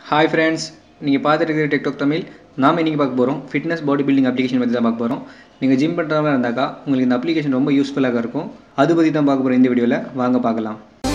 hi friends நீங்கள் பார்த்துட்டு இருக்கிற டிக்டாக் தமிழ் நாம் இன்றைக்கி பார்க்க போகிறோம் ஃபிட்னஸ் பாடி பில்டிங் அப்ளிகேஷன் பற்றி தான் பார்க்க போகிறோம் நீங்கள் ஜிம் பண்ணுறவங்க இருந்தாக்கா உங்களுக்கு இந்த அப்ளிகேஷன் ரொம்ப யூஸ்ஃபுல்லாக இருக்கும் அது பற்றி தான் பார்க்க போகிறோம் இந்த வீடியோவில் வாங்க பார்க்கலாம்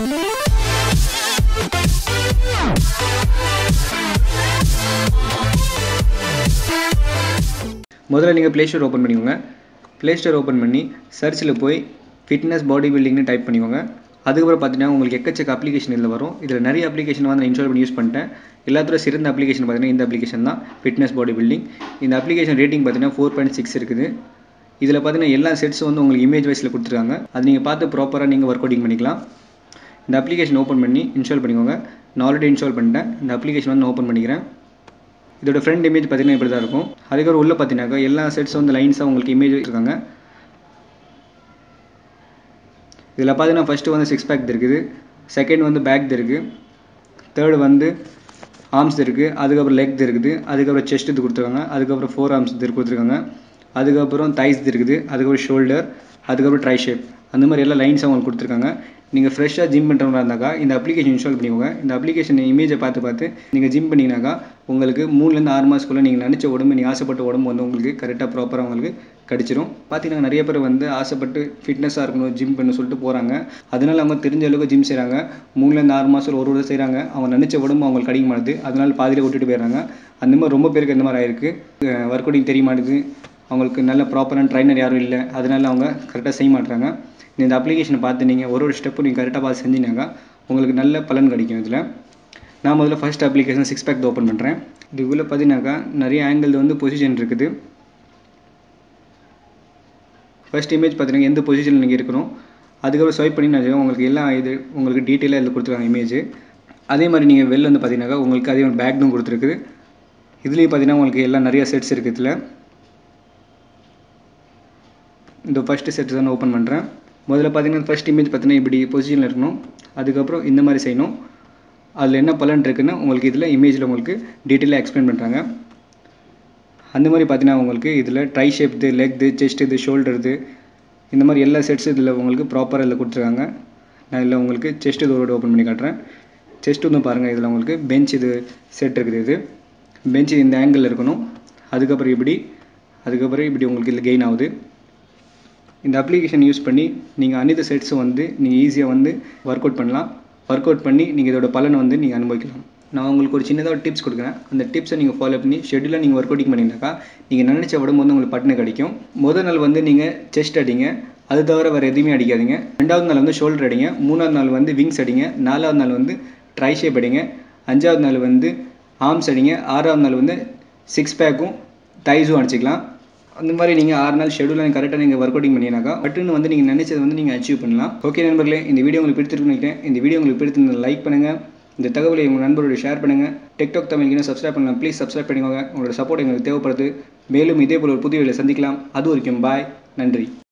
முதல்ல நீங்கள் ப்ளே ஸ்டோர் ஓப்பன் பண்ணிக்கோங்க ப்ளே ஸ்டோர் ஓப்பன் பண்ணி சர்ச்சில் போய் ஃபிட்னஸ் பாடி பில்டிங்னு டைப் பண்ணிக்கோங்க அதுக்கப்புறம் பார்த்தீங்கன்னா உங்களுக்கு எக்கச்சக்க அப்ளிகேஷன் இதில் வரும் இதில் நிறைய அப்ளிகேஷன் வந்து நான் இன்ஸ்டால் பண்ணி யூஸ் பண்ணிட்டேன் எல்லாத்தோட சிறந்த அப்ளிகேஷன் பார்த்தீங்கன்னா இந்த அப்ளிகேஷன் தான் ஃபிட்னஸ் பாடி பில்டிங் இந்த அப்ளிகேஷன் ரேட்டிங் பார்த்தீங்கன்னா ஃபோர் பாயிண்ட் சிக்ஸ் இருக்குது இதில் பார்த்தீங்கன்னா எல்லா செட்ஸும் வந்து உங்களுக்கு இமேஜ் வைஸில் கொடுத்துருக்காங்க அது நீங்கள் பார்த்து ப்ராப்பராக நீங்கள் ஒர்க் அவுட்டிங் பண்ணிக்கலாம் இந்த அப்ளிகேஷன் ஓப்பன் பண்ணி இன்ஸ்டால் பண்ணிக்கோங்க நான் ஆல்ரெடி இன்ஸ்டால் பண்ணிட்டேன் இந்த அப்ளிகேஷன் வந்து நான் ஓப்பன் பண்ணிக்கிறேன் இதோட ஃப்ரண்ட் இமேஜ் பார்த்தீங்கன்னா இப்படி தான் இருக்கும் அதுக்கப்புறம் உள்ளே பார்த்தீங்கன்னாக்கா எல்லா செட்ஸும் வந்து லைன்ஸாக உங்களுக்கு இமேஜ் இருக்காங்க இதில் பார்த்தீங்கன்னா ஃபஸ்ட்டு வந்து சிக்ஸ் பேக் இருக்குது செகண்ட் வந்து பேக் இருக்குது தேர்டு வந்து ஆர்ம்ஸ் இருக்குது அதுக்கப்புறம் லெக் இருக்குது அதுக்கப்புறம் செஸ்ட் இது கொடுத்துருக்காங்க அதுக்கப்புறம் ஃபோர் ஆர்ம்ஸ் இது கொடுத்துருக்காங்க அதுக்கப்புறம் தைஸ் இருக்குது அதுக்கப்புறம் ஷோல்டர் அதுக்கப்புறம் ட்ரை ஷேப் அந்த மாதிரி எல்லா லைன்ஸ் அவங்களுக்கு கொடுத்துருக்காங்க நீங்கள் ஃப்ரெஷ்ஷாக ஜிம் பண்ணுறவங்களா இருந்தாக்கா இந்த அப்ளிகேஷன் இன்ஸ்டால் பண்ணிக்கோங்க இந்த அப்ளிகேஷன் இமேஜை பார்த்து பார்த்து நீங்கள் ஜிம் பண்ணிங்கனாக்கா உங்களுக்கு மூணுலேருந்து ஆறு மாதத்துக்குள்ளே நீங்கள் நினச்ச உடம்பு நீங்கள் ஆசைப்பட்ட உடம்பு வந்து உங்களுக்கு கரெக்டாக ப்ராப்பராக உங்களுக்கு கிடச்சிரும் பார்த்தீங்கன்னா நிறைய பேர் வந்து ஆசைப்பட்டு ஃபிட்னஸாக இருக்கணும் ஜிம் பண்ண சொல்லிட்டு போகிறாங்க அதனால அவங்க தெரிஞ்ச அளவுக்கு ஜிம் செய்கிறாங்க மூணுலேருந்து ஆறு மாதம் ஒரு வருடம் செய்கிறாங்க அவங்க நினச்ச உடம்பு அவங்களுக்கு கிடைக்க மாட்டுது அதனால பாதியில் விட்டுட்டு போயிடுறாங்க அந்த மாதிரி ரொம்ப பேருக்கு இந்த மாதிரி ஆயிருக்கு ஒர்க் அவுட்டிங் தெரிய மாட்டுது அவங்களுக்கு நல்ல ப்ராப்பரான ட்ரைனர் யாரும் இல்லை அதனால அவங்க கரெக்டாக செய்ய மாட்டுறாங்க இந்த அப்ளிகேஷனை பார்த்து நீங்கள் ஒரு ஒரு ஸ்டெப்பும் நீங்கள் கரெக்டாக பார்த்து செஞ்சீங்கன்னாக்கா உங்களுக்கு நல்ல பலன் கிடைக்கும் இதில் நான் முதல்ல first application six pack open பண்ணுறேன் இதுக்குள்ளே பார்த்தீங்கன்னாக்கா நிறைய ஆங்கிள் வந்து பொசிஷன் இருக்குது ஃபஸ்ட் இமேஜ் பார்த்தீங்கன்னா எந்த பொசிஷனில் நீங்கள் இருக்கணும் அதுக்கப்புறம் ஸ்வைப் பண்ணி நான் உங்களுக்கு எல்லாம் இது உங்களுக்கு டீட்டெயிலாக இதில் கொடுத்துருக்காங்க இமேஜ் அதே மாதிரி நீங்கள் வெளில வந்து பார்த்தீங்கன்னாக்கா உங்களுக்கு அதே மாதிரி பேக்டும் கொடுத்துருக்குது இதுலேயும் பார்த்தீங்கன்னா உங்களுக்கு எல்லாம் நிறைய செட்ஸ் இருக்குது இதில் இந்த ஃபஸ்ட்டு செட் தான் ஓப்பன் பண்ணுறேன் முதல்ல பார்த்தீங்கன்னா ஃபஸ்ட் இமேஜ் பார்த்தீங்கன்னா இப்படி பொசிஷனில் இருக்கணும் அதுக்கப்புறம் இந்த மாதிரி செய்யணும் அதில் என்ன பலன் இருக்குன்னு உங்களுக்கு இதில் இமேஜில் உங்களுக்கு டீட்டெயிலாக எக்ஸ்பிளைன் பண்ணுறாங்க அந்த மாதிரி பார்த்தீங்கன்னா உங்களுக்கு இதில் ட்ரை ஷேப்து லெக்து செஸ்ட் இது ஷோல்டருது இந்த மாதிரி எல்லா செட்ஸும் இதில் உங்களுக்கு ப்ராப்பராக இதில் கொடுத்துருக்காங்க நான் இதில் உங்களுக்கு செஸ்ட் இது ஒரு ஓப்பன் பண்ணி காட்டுறேன் செஸ்ட் வந்து பாருங்கள் இதில் உங்களுக்கு பெஞ்ச் இது செட் இருக்குது இது பெஞ்ச் இந்த ஆங்கிளில் இருக்கணும் அதுக்கப்புறம் இப்படி அதுக்கப்புறம் இப்படி உங்களுக்கு இதில் கெயின் ஆகுது இந்த அப்ளிகேஷன் யூஸ் பண்ணி நீங்கள் அனைத்து செட்ஸும் வந்து நீங்கள் ஈஸியாக வந்து ஒர்க் அவுட் பண்ணலாம் ஒர்க் அவுட் பண்ணி நீங்கள் இதோட பலனை வந்து நீங்கள் அனுபவிக்கலாம் நான் உங்களுக்கு ஒரு சின்னதாக டிப்ஸ் கொடுக்குறேன் அந்த டிப்ஸை நீங்கள் ஃபாலோ பண்ணி ஷெட்யூலாக நீங்கள் ஒர்க் அவுட்டிங் பண்ணிங்கனாக்கா நீங்கள் நினச்ச உடம்பு வந்து உங்களுக்கு பட்டுன்னு கிடைக்கும் முதல் நாள் வந்து நீங்கள் செஸ்ட் அடிங்க அது தவிர வேறு எதுவுமே அடிக்காதீங்க ரெண்டாவது நாள் வந்து ஷோல்டர் அடிங்க மூணாவது நாள் வந்து விங்ஸ் அடிங்க நாலாவது நாள் வந்து ட்ரை ஷேப் அடிங்க அஞ்சாவது நாள் வந்து ஆர்ம்ஸ் அடிங்க ஆறாவது நாள் வந்து சிக்ஸ் பேக்கும் தைஸும் அடிச்சிக்கலாம் அந்த மாதிரி நீங்கள் ஆறு நாள் ஷெடியூலாக கரெக்டாக நீங்கள் ஒர்க் அவுட்டிங் பண்ணினாக்கா பட்டுன்னு வந்து நீங்கள் நினைச்சது வந்து நீங்கள் அச்சீவ் பண்ணலாம் ஓகே நண்பர்களே இந்த வீடியோ உங்களுக்கு பிடித்திருக்குன்னு நினைக்கிறேன் இந்த வீடியோ உங்களுக்கு பிடித்திருந்த லைக் பண்ணுங்கள் இந்த தகவலை உங்கள் நண்பரோட ஷேர் பண்ணுங்கள் டிக்டாக் தமிழுக்கு சப்ஸ்கிரைப் பண்ணலாம் ப்ளீஸ் சப்ஸ்கிரைப் பண்ணிக்கோங்க உங்களோட சப்போர்ட் எங்களுக்கு தேவைப்படுது மேலும் இதே போல் ஒரு புதிய வீடியோ சந்திக்கலாம் அது வரைக்கும் பாய் நன்றி